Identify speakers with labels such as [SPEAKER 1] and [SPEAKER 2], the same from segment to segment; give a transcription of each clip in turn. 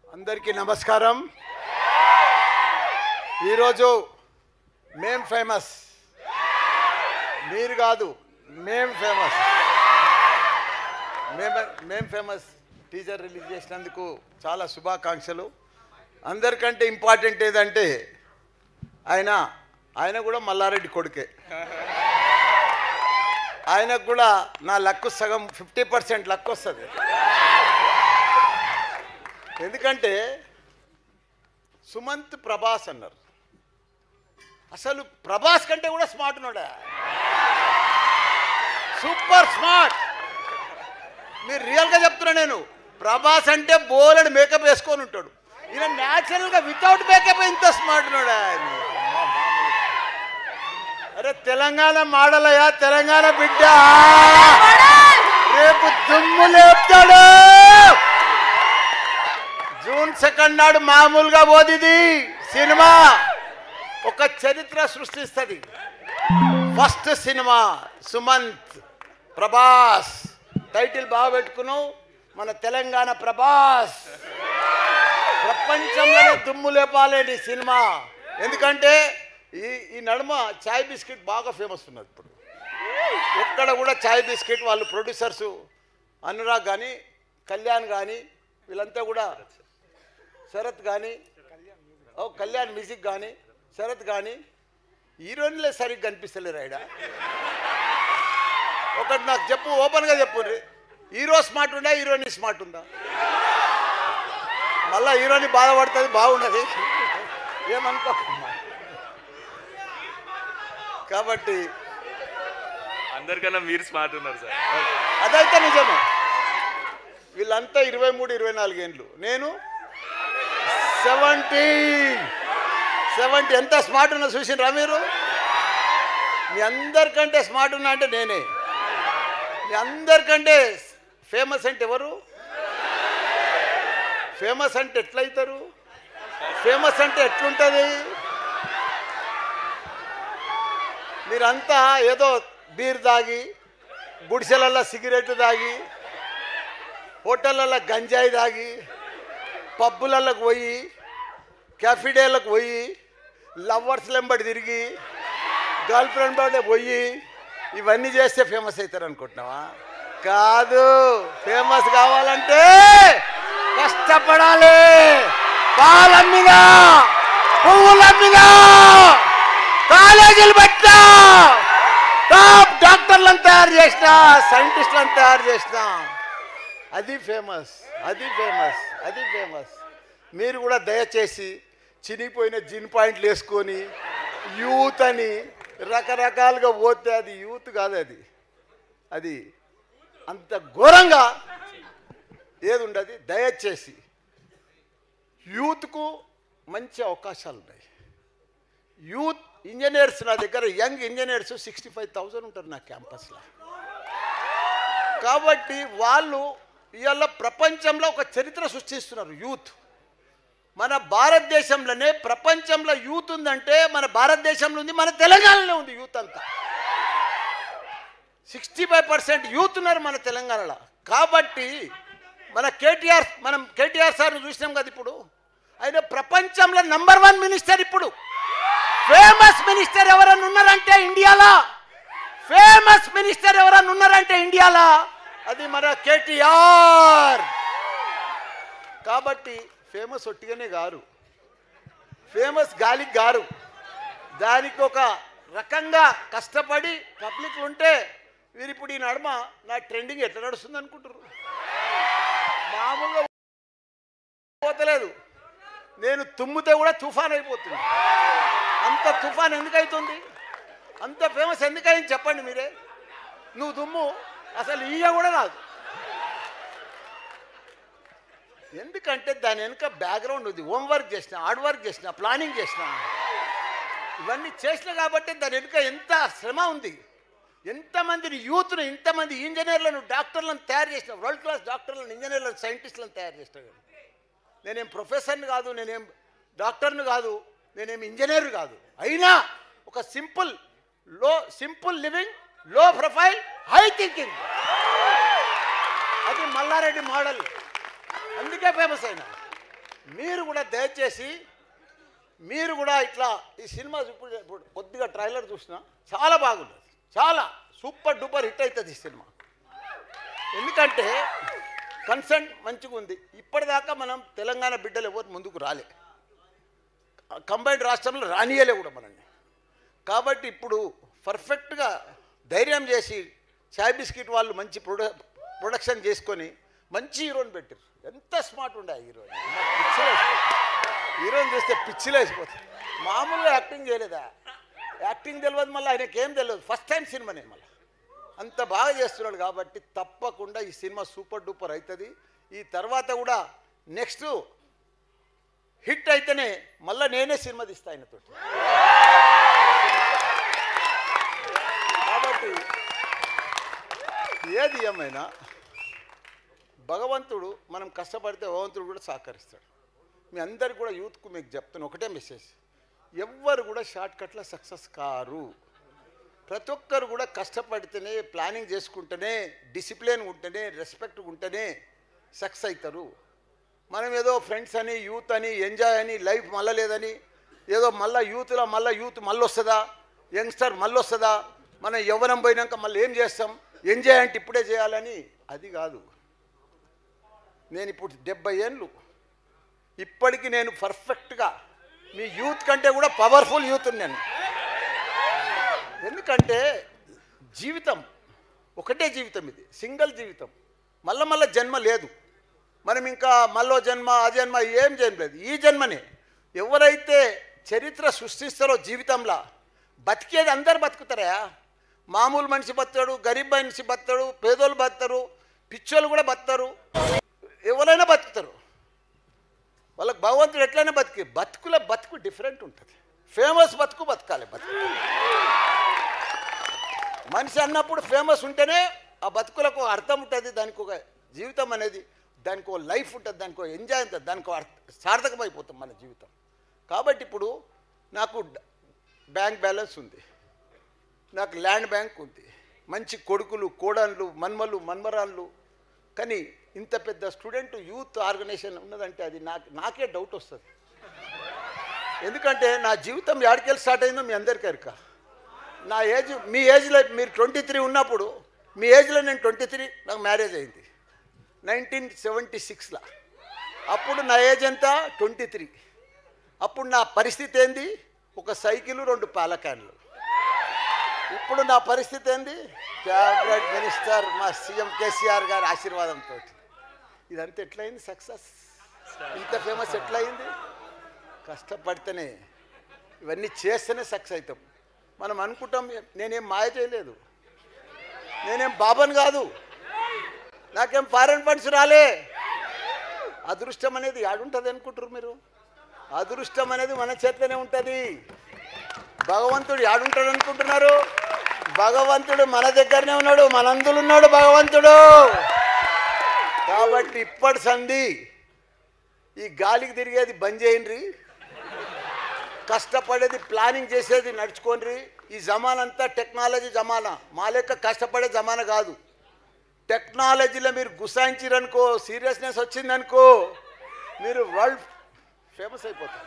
[SPEAKER 1] అందరికీ నమస్కారం ఈరోజు మేం ఫేమస్ మీరు కాదు మేం ఫేమస్ మేము మేం ఫేమస్ టీజర్ రిలీజ్ చేసినందుకు చాలా శుభాకాంక్షలు అందరికంటే ఇంపార్టెంట్ ఏదంటే ఆయన ఆయన కూడా మల్లారెడ్డి కొడుకే ఆయనకు కూడా నా లక్కు సగం ఫిఫ్టీ పర్సెంట్ లక్ వస్తుంది ఎందుకంటే సుమంత్ ప్రభాస్ అన్నారు అసలు ప్రభాస్ కంటే కూడా స్మార్ట్ ఉన్నాడా సూపర్ స్మార్ట్ మీరు రియల్గా చెప్తున్నా నేను ప్రభాస్ అంటే బోలెడు మేకప్ వేసుకొని ఉంటాడు ఈయన న్యాచురల్గా వితౌట్ మేకప్ ఇంత స్మార్ట్ ఉన్నాడా ఆయన అరే తెలంగాణ మాడలయ్యా తెలంగాణ బిడ్డ రేపు దుమ్ము లేపుతాడు జూన్ సెకండ్ నాడు మామూలుగా పోదిది సినిమా ఒక చరిత్ర సృష్టిస్తుంది first cinema Sumanth Prabhas title బాగా పెట్టుకున్నావు మన తెలంగాణ ప్రభాస్ ప్రపంచంలోనే దుమ్ము లేపాలేని సినిమా ఎందుకంటే ఈ ఈ నడుమ చాయ్ బిస్కెట్ బాగా ఫేమస్ ఉన్నది ఇప్పుడు ఎక్కడ కూడా చాయ్ బిస్కెట్ వాళ్ళు ప్రొడ్యూసర్స్ అనురాగ్ కానీ కళ్యాణ్ కానీ వీళ్ళంతా కూడా శరత్ కానీ ఓ కళ్యాణ్ మ్యూజిక్ కానీ శరత్ కానీ హీరోయిన్లే సరిగ్గా కనిపిస్తలేరు ఆయన ఒకటి నాకు చెప్పు ఓపెన్గా చెప్పు హీరో స్మార్ట్ ఉందా హీరోయిన్ స్మార్ట్ ఉందా మళ్ళా హీరోని బాధపడుతుంది బాగున్నది ఏమనుకోకమ్మా కాబట్టి
[SPEAKER 2] అందరికన్నా మీరు స్మార్ట్ ఉన్నారు సార్
[SPEAKER 1] అదైతే నిజమే వీళ్ళంతా ఇరవై మూడు ఇరవై నాలుగు ఏండ్లు నేను సెవెంటీ సెవెంటీ ఎంత స్మార్ట్ ఉన్నా చూసినరా మీరు మీ అందరికంటే స్మార్ట్ ఉన్నా అంటే నేనే మీ అందరికంటే ఫేమస్ అంటే ఎవరు ఫేమస్ అంటే ఎట్లయితారు ఫేమస్ అంటే ఎట్లుంటుంది మీరంతా ఏదో బీర్ తాగి గుడిసెలల్లో సిగరెట్ తాగి హోటళ్ళల్లో గంజాయి తాగి పబ్బులలోకి పోయి క్యాఫిడేలకు పోయి లవ్వర్స్ వెంబడి తిరిగి గర్ల్ ఫ్రెండ్ బర్త్డే పోయి ఇవన్నీ చేస్తే ఫేమస్ అవుతారు అనుకుంటున్నావా కాదు ఫేమస్ కావాలంటే కష్టపడాలి పాలమ్మిగా పువ్వులమ్మిగా కాలేజీలు పెట్టా టాప్ డాక్టర్లను తయారు చేసిన సైంటిస్టులను తయారు చేసిన అది ఫేమస్ అది ఫేమస్ అది ఫేమస్ మీరు కూడా దయచేసి చినిగిపోయిన జిన్ పాయింట్లు వేసుకొని యూత్ అని రకరకాలుగా పోతే అది యూత్ కాదు అది అది అంత ఘోరంగా ఏది ఉండదు దయచేసి యూత్కు మంచి అవకాశాలు ఉన్నాయి యూత్ ఇంజనీర్స్ నా దగ్గర young engineers sixty five thousand ఉంటారు నా క్యాంపస్లో కాబట్టి వాళ్ళు ఇవాళ ప్రపంచంలో ఒక చరిత్ర సృష్టిస్తున్నారు యూత్ మన భారతదేశంలోనే ప్రపంచంలో యూత్ ఉందంటే మన భారతదేశంలో ఉంది మన తెలంగాణలో ఉంది యూత్ అంతా సిక్స్టీ ఫైవ్ పర్సెంట్ యూత్ ఉన్నారు మన తెలంగాణలో కాబట్టి మన కేటీఆర్ మనం కేటీఆర్ సార్ని చూసినాం కదా ఇప్పుడు ఆయన ప్రపంచంలో నంబర్ వన్ మినిస్టర్ ఇప్పుడు ఫేమస్ మినిస్టర్ ఎవరన్నా ఉన్నారంటే ఇండియాలో ఫేమస్ మినిస్టర్ ఎవరన్నా ఉన్నారంటే ఇండియాలో అది మన కేటీఆర్ కాబట్టి ఫేమస్ ఒట్టిగానే గారు ఫేమస్ గాలికి గారు దానికి ఒక రకంగా కష్టపడి పబ్లిక్ ఉంటే వీరు ఇప్పుడు ఈ నడుమ నా ట్రెండింగ్ ఎట్లా నడుస్తుంది అనుకుంటారు మామూలుగా పోతలేదు నేను తుమ్మితే కూడా తుఫాన్ అయిపోతుంది అంత తుఫాన్ ఎందుకు అవుతుంది అంత ఫేమస్ ఎందుకు అయింది చెప్పండి మీరే నువ్వు దుమ్ము అసలు ఈయ కూడా కాదు ఎందుకంటే దాని వెనుక బ్యాక్గ్రౌండ్ ఉంది హోంవర్క్ చేసిన హార్డ్ వర్క్ చేసిన ప్లానింగ్ చేసిన ఇవన్నీ చేసిన కాబట్టి దాని వెనుక ఎంత శ్రమ ఉంది ఎంతమందిని యూత్ను ఇంతమంది ఇంజనీర్లను డాక్టర్లను తయారు చేసిన వరల్డ్ క్లాస్ డాక్టర్లను ఇంజనీర్లను సైంటిస్టులను తయారు చేసిన నేనేం ప్రొఫెసర్ని కాదు నేనేం డాక్టర్ని కాదు నేనేం ఇంజనీర్ కాదు అయినా ఒక simple low simple living low profile high thinking అది మల్లారెడ్డి మోడల్ అందుకే ఫేమస్ అయినా మీరు కూడా దయచేసి మీరు కూడా ఇట్లా ఈ సినిమా ఇప్పుడు ఇప్పుడు కొద్దిగా ట్రైలర్ చూసినా చాలా బాగుంది చాలా సూపర్ డూపర్ హిట్ అవుతుంది ఈ సినిమా ఎందుకంటే కన్సెంట్ మంచిగా ఉంది ఇప్పటిదాకా మనం తెలంగాణ బిడ్డలు ఎవరు ముందుకు రాలే కంబైన్డ్ రాష్ట్రంలో రానియలే కూడా మనల్ని కాబట్టి ఇప్పుడు పర్ఫెక్ట్గా ధైర్యం చేసి చాయ్ బిస్కెట్ వాళ్ళు మంచి ప్రొడ ప్రొడక్షన్ చేసుకొని మంచి హీరోని పెట్టారు ఎంత స్మార్ట్ ఉండే ఆ హీరోయిన్ హీరోని చూస్తే పిచ్చిలో వేసిపోతుంది మామూలుగా యాక్టింగ్ చేయలేదా యాక్టింగ్ తెలియదు మళ్ళీ ఆయనకి ఏం తెలియదు ఫస్ట్ టైం సినిమానే మళ్ళీ అంత బాగా చేస్తున్నాడు కాబట్టి తప్పకుండా ఈ సినిమా సూపర్ డూపర్ అవుతుంది ఈ తర్వాత కూడా నెక్స్ట్ హిట్ అయితేనే మళ్ళీ నేనే సినిమా తీస్తా ఆయనతో కాబట్టి ఏది ఏమైనా భగవంతుడు మనం కష్టపడితే భగవంతుడు కూడా సహకరిస్తాడు మీ అందరికి కూడా యూత్కు మీకు చెప్తున్న ఒకటే మెసేజ్ ఎవ్వరు కూడా షార్ట్ కట్లో సక్సెస్ కారు ప్రతి ఒక్కరు కూడా కష్టపడితేనే ప్లానింగ్ చేసుకుంటేనే డిసిప్లిన్ ఉంటేనే రెస్పెక్ట్ ఉంటేనే సక్సెస్ అవుతారు మనం ఏదో ఫ్రెండ్స్ అని యూత్ అని ఎంజాయ్ అని లైఫ్ మళ్ళా లేదని ఏదో మళ్ళీ యూత్లో మళ్ళీ యూత్ మళ్ళీ వస్తుందా యంగ్స్టర్ మళ్ళీ వస్తుందా మనం యవ్వనం పోయినాక మళ్ళీ ఏం చేస్తాం ఎంజాయ్ అంటే ఇప్పుడే చేయాలని అది కాదు నేను ఇప్పుడు డెబ్బై ఏళ్ళు ఇప్పటికి నేను పర్ఫెక్ట్గా మీ యూత్ కంటే కూడా పవర్ఫుల్ యూత్ నేను ఎందుకంటే జీవితం ఒకటే జీవితం ఇది సింగిల్ జీవితం మళ్ళా మళ్ళా జన్మ లేదు మనం ఇంకా మళ్ళో జన్మ ఆ జన్మ ఏం జన్మ లేదు ఈ జన్మనే ఎవరైతే చరిత్ర సృష్టిస్తారో జీవితంలో బతికేది అందరు బతుకుతారా మామూలు మనిషి బతాడు గరీబ్ మనిషి బతాడు పేదోళ్ళు బతారు పిచ్చోళ్ళు కూడా బతారు ఎవరైనా బతుకుతారు వాళ్ళకి భగవంతుడు ఎట్లయినా బతికి బతుకుల బతుకు డిఫరెంట్ ఉంటుంది ఫేమస్ బతుకు బతకాలి బతుకు మనిషి అన్నప్పుడు ఫేమస్ ఉంటేనే ఆ బతుకులకు ఒక అర్థం ఉంటుంది దానికి ఒక జీవితం అనేది దానికి ఒక లైఫ్ ఉంటుంది దానికి ఒక ఎంజాయ్ ఉంటుంది దానికి ఒక అర్థ- సార్థకమైపోతాం మన జీవితం కాబట్టి ఇప్పుడు నాకు డ- బ్యాంక్ బ్యాలెన్స్ ఉంది నాకు ల్యాండ్ బ్యాంక్ ఉంది మంచి కొడుకులు కోడన్లు మన్మలు మన్మరాళ్ళు కానీ ఇంత పెద్ద స్టూడెంట్ యూత్ ఆర్గనైజేషన్ ఉన్నదంటే అది నాకు నాకే డౌట్ వస్తుంది ఎందుకంటే నా జీవితం యాడికెళ్ళి స్టార్ట్ అయిందో మీ అందరికీ ఎరుక నా ఏజ్ మీ ఏజ్లో మీరు ట్వంటీ త్రీ ఉన్నప్పుడు మీ ఏజ్లో నేను ట్వంటీ త్రీ నాకు మ్యారేజ్ అయింది నైన్టీన్ సెవెంటీ సిక్స్లో అప్పుడు నా ఏజ్ ఎంత ట్వంటీ త్రీ అప్పుడు నా పరిస్థితి ఏంది ఒక సైకిల్ రెండు పాల క్యాన్లు ఇప్పుడు నా పరిస్థితి ఏంది క్యాబినెట్ మినిస్టర్ మా సీఎం కేసీఆర్ గారి ఆశీర్వాదంతో ఇదంతా ఎట్లయింది సక్సెస్ ఇంత ఫేమస్ ఎట్లయింది కష్టపడితేనే ఇవన్నీ చేస్తేనే సక్సెస్ అవుతాం మనం అనుకుంటాం నేనేం మాయ చేయలేదు నేనేం బాబన్ కాదు నాకేం ఫారెన్ ఫండ్స్ రాలే అదృష్టం అనేది యాడుంటుంది అనుకుంటారు మీరు అదృష్టం అనేది మన చేతిలోనే ఉంటుంది భగవంతుడు యాడుంటాడు అనుకుంటున్నారు భగవంతుడు మన దగ్గరనే ఉన్నాడు మనందులు ఉన్నాడు భగవంతుడు కాబట్టి ఇప్పటి సంధి ఈ గాలికి తిరిగేది బంద్ చేయండి కష్టపడేది ప్లానింగ్ చేసేది నడుచుకోండి ఈ జమానా అంతా టెక్నాలజీ జమానా మా లెక్క కష్టపడే జమానా కాదు టెక్నాలజీలో మీరు గుసాయించిరనుకో సీరియస్నెస్ వచ్చిందనుకో మీరు వరల్డ్ ఫేమస్ అయిపోతారు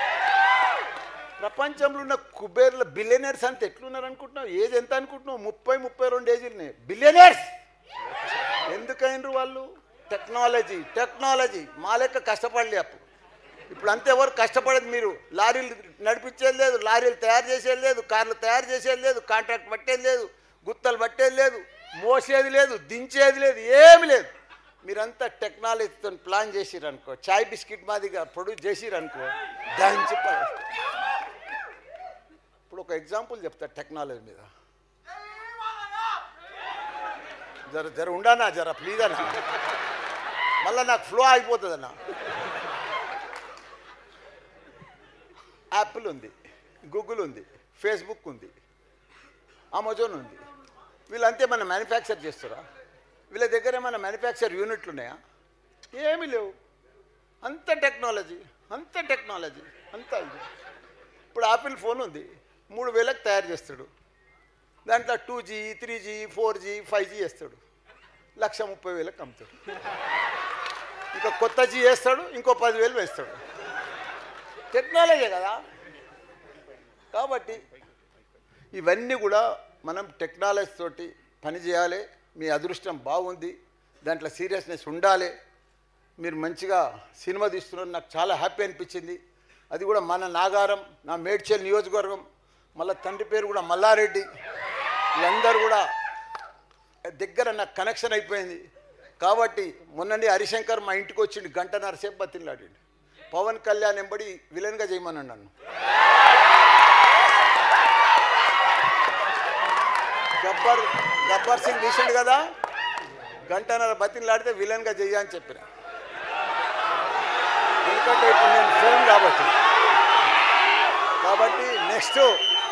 [SPEAKER 1] ప్రపంచంలో ఉన్న కుబేర్ల బిలియనర్స్ అంత ఎట్లున్నారు అనుకుంటున్నావు ఏజ్ ఎంత అనుకుంటున్నావు ముప్పై ముప్పై రెండు ఏజీలని బిలియనర్స్ ఎందుకైనరు వాళ్ళు టెక్నాలజీ టెక్నాలజీ మా లెక్క కష్టపడలే అప్పుడు ఇప్పుడు అంతే ఎవరు కష్టపడేది మీరు లారీలు నడిపించేది లేదు లారీలు తయారు చేసేది లేదు కార్లు తయారు చేసేది లేదు కాంట్రాక్ట్ పట్టేది లేదు గుత్తలు పట్టేది లేదు మోసేది లేదు దించేది లేదు ఏమి లేదు మీరంతా టెక్నాలజీతో ప్లాన్ చేసిరనుకో చాయ్ బిస్కెట్ మాదిగా ప్రొడ్యూస్ చేసిరనుకో దంచి పడేస్తారు. ఇప్పుడు ఒక ఎగ్జాంపుల్ చెప్తా టెక్నాలజీ మీద జర జర ఉండానా జర ప్లీజ్ అన్నా మళ్ళీ నాకు ఫ్లో అయిపోతుందన్నా యాపిల్ ఉంది గూగుల్ ఉంది ఫేస్బుక్ ఉంది అమెజాన్ ఉంది వీళ్ళంతే మన మ్యానుఫ్యాక్చర్ చేస్తారా వీళ్ళ దగ్గర ఏమైనా మ్యానుఫ్యాక్చర్ యూనిట్లు ఉన్నాయా ఏమీ లేవు అంత టెక్నాలజీ అంత టెక్నాలజీ అంత ఇది. ఇప్పుడు ఆపిల్ ఫోన్ ఉంది మూడు వేలకు తయారు చేస్తాడు దాంట్లో two G three G four G five G వేస్తాడు లక్ష ముప్పై వేలకు అమ్ముతాడు ఇక కొత్త జీ వేస్తాడు ఇంకో పదివేలు వేస్తాడు టెక్నాలజీ కదా కాబట్టి ఇవన్నీ కూడా మనం టెక్నాలజీ తోటి పని చేయాలి మీ అదృష్టం బాగుంది దాంట్లో సీరియస్నెస్ ఉండాలి మీరు మంచిగా సినిమా తీస్తున్నారు నాకు చాలా హ్యాపీ అనిపించింది అది కూడా మన నాగారం నా మేడ్చల్ నియోజకవర్గం మళ్ళీ తండ్రి పేరు కూడా మల్లారెడ్డి వీళ్ళందరూ కూడా దగ్గర నాకు కనెక్షన్ అయిపోయింది కాబట్టి మొన్ననే హరిశంకర్ మా ఇంటికి వచ్చిండు గంటన్నర సేపు బతిలాడిండు పవన్ కళ్యాణ్ ఎంబడి విలన్గా చేయమన్నాడు నన్ను గబ్బర్ గబ్బర్ సింగ్ తీసిండు కదా గంటన్నర బతిలాడితే విలన్గా చెయ్య అని చెప్పిన ఎందుకంటే ఇప్పుడు నేను ఫోన్ కాబట్టి కాబట్టి నెక్స్ట్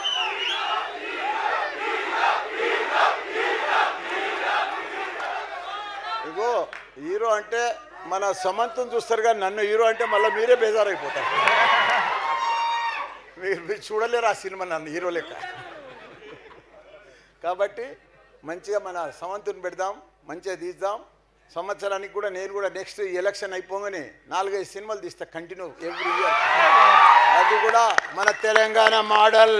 [SPEAKER 1] ఇగో హీరో అంటే మన సమంతం చూస్తారు కానీ నన్ను హీరో అంటే మళ్ళీ మీరే బేజారైపోతారు మీరు మీరు చూడలేరు ఆ సినిమా నన్ను హీరో లెక్క కాబట్టి మంచిగా మన సమంతుని పెడదాం మంచిగా తీద్దాం సంవత్సరానికి కూడా నేను కూడా నెక్స్ట్ ఎలక్షన్ అయిపోగానే నాలుగైదు సినిమాలు తీస్తా కంటిన్యూ ఎవ్రీ ఇయర్ అది కూడా మన తెలంగాణ మోడల్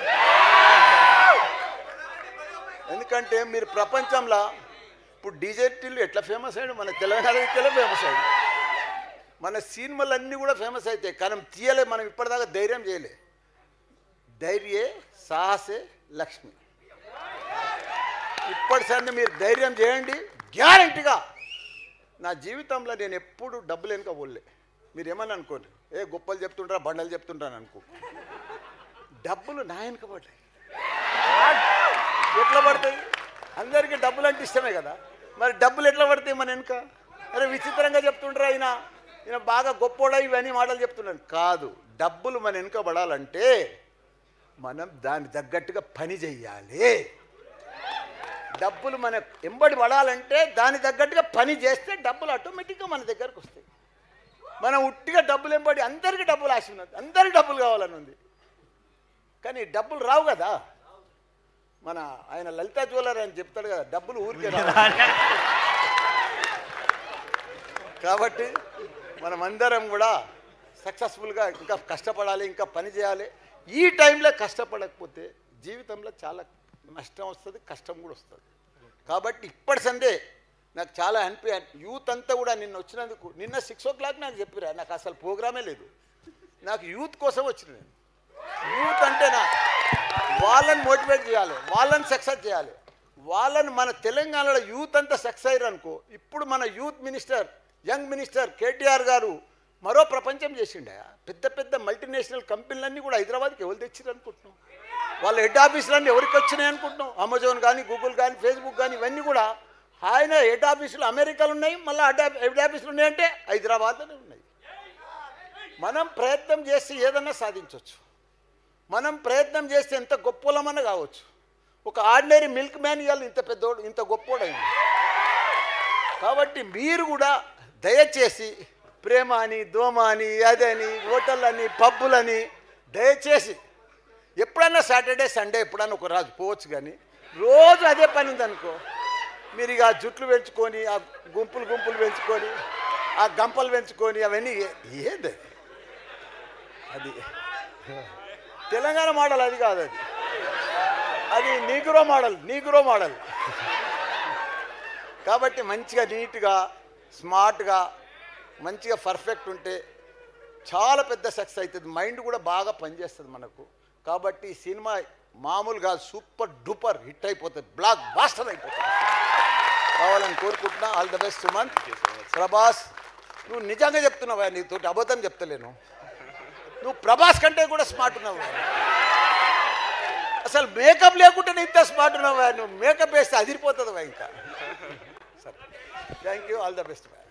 [SPEAKER 1] ఎందుకంటే మీరు ప్రపంచంలో ఇప్పుడు డీజేటీలు ఎట్లా ఫేమస్ అయ్యాడు మన తెలంగాణ ఎట్లా ఫేమస్ అయ్యాడు మన సినిమాలు అన్నీ కూడా ఫేమస్ అవుతాయి కానీ తీయలే మనం ఇప్పటిదాకా ధైర్యం చేయలే ధైర్యే సాహసే లక్ష్మి ఇప్పటి సంది మీరు ధైర్యం చేయండి గ్యారంటీగా నా జీవితంలో నేను ఎప్పుడు డబ్బులు వెనుక పోలే మీరు ఏమని అనుకోండి ఏ గొప్పలు చెప్తుంటారా బండలు చెప్తుంటాను అనుకో డబ్బులు నా వెనుక పడ్డాయి ఎట్లా పడతాయి అందరికీ డబ్బులు అంటే ఇష్టమే కదా మరి డబ్బులు ఎట్లా పడతాయి మన వెనుక అరే విచిత్రంగా చెప్తుంటారా ఆయన ఈయన బాగా గొప్పోడా ఇవన్నీ మాటలు చెప్తున్నాను కాదు డబ్బులు మన వెనుక పడాలంటే మనం దాని తగ్గట్టుగా పని చెయ్యాలి డబ్బులు మన ఎంబడి పడాలంటే దాని తగ్గట్టుగా పని చేస్తే డబ్బులు ఆటోమేటిక్గా మన దగ్గరకు వస్తాయి మనం ఉట్టిగా డబ్బులు ఎంబడి అందరికీ డబ్బులు ఆశ ఉన్నది అందరికి డబ్బులు కావాలని ఉంది కానీ డబ్బులు రావు కదా మన ఆయన లలితా జ్యువెలర్ అని చెప్తాడు కదా డబ్బులు ఊరికే రావు కాబట్టి మనమందరం కూడా సక్సెస్ఫుల్గా ఇంకా కష్టపడాలి ఇంకా పని చేయాలి ఈ టైంలో కష్టపడకపోతే జీవితంలో చాలా నష్టం వస్తుంది కష్టం కూడా వస్తుంది కాబట్టి ఇప్పటి సందే నాకు చాలా హ్యాపీ యూత్ అంతా కూడా నిన్న వచ్చినందుకు నిన్న సిక్స్ ఓ క్లాక్ నాకు చెప్పిరా నాకు అసలు ప్రోగ్రామే లేదు నాకు యూత్ కోసం వచ్చిన నేను యూత్ అంటే నా వాళ్ళని మోటివేట్ చేయాలి వాళ్ళని సక్సెస్ చేయాలి వాళ్ళని మన తెలంగాణలో యూత్ అంతా సక్సెస్ అయ్యారు అనుకో ఇప్పుడు మన youth minister young minister KTR గారు మరో ప్రపంచం చేసిండే పెద్ద పెద్ద మల్టీనేషనల్ కంపెనీలన్నీ కూడా హైదరాబాద్కి ఎవరు తెచ్చిరు అనుకుంటున్నాం వాళ్ళ హెడ్ ఆఫీసులన్నీ ఎవరికి వచ్చినాయి అనుకుంటున్నాం అమెజాన్ కానీ గూగుల్ కానీ ఫేస్బుక్ కానీ ఇవన్నీ కూడా ఆయన హెడ్ ఆఫీసులు అమెరికాలో ఉన్నాయి మళ్ళీ హెడ్ ఆఫీ- హెడ్ ఆఫీసులు ఉన్నాయంటే హైదరాబాద్లోనే ఉన్నాయి మనం ప్రయత్నం చేస్తే ఏదన్నా సాధించవచ్చు మనం ప్రయత్నం చేస్తే ఎంత గొప్పలమన్నా కావచ్చు ఒక ఆర్డినరీ మిల్క్ మ్యాన్ ఇవాళ ఇంత పెద్దోడు ఇంత గొప్పోడైంది కాబట్టి మీరు కూడా దయచేసి ప్రేమ అని దోమ అని అదని హోటళ్ళని పబ్బులని దయచేసి ఎప్పుడన్నా సాటర్డే సండే ఎప్పుడన్నా ఒక రాజు పోవచ్చు కానీ రోజు అదే పని ఉందనుకో మీరు ఇక ఆ జుట్లు పెంచుకొని ఆ గుంపులు గుంపులు పెంచుకొని ఆ గంపలు పెంచుకొని అవన్నీ ఏ- ఏంది అది తెలంగాణ మోడల్ అది కాదు అది అది నీగ్రో మోడల్ నీగ్రో మోడల్ కాబట్టి మంచిగా నీట్గా స్మార్ట్గా మంచిగా పర్ఫెక్ట్ ఉంటే చాలా పెద్ద సక్సెస్ అవుతుంది మైండ్ కూడా బాగా పనిచేస్తుంది మనకు కాబట్టి ఈ సినిమా మామూలుగా సూపర్ డూపర్ హిట్ అయిపోతుంది బ్లాక్ బాస్టర్ అయిపోతుంది కావాలని కోరుకుంటున్నా all the best Sumanth Prabhas నువ్వు నిజంగా చెప్తున్నావా నీతోటి అబద్ధం చెప్తలేను నువ్వు ప్రభాస్ కంటే కూడా స్మార్ట్ ఉన్నావు అసలు మేకప్ లేకుండానే ఇంత స్మార్ట్ ఉన్నావా నువ్వు మేకప్ వేస్తే అదిరిపోతుందివా ఇంకా సరే thank you all the best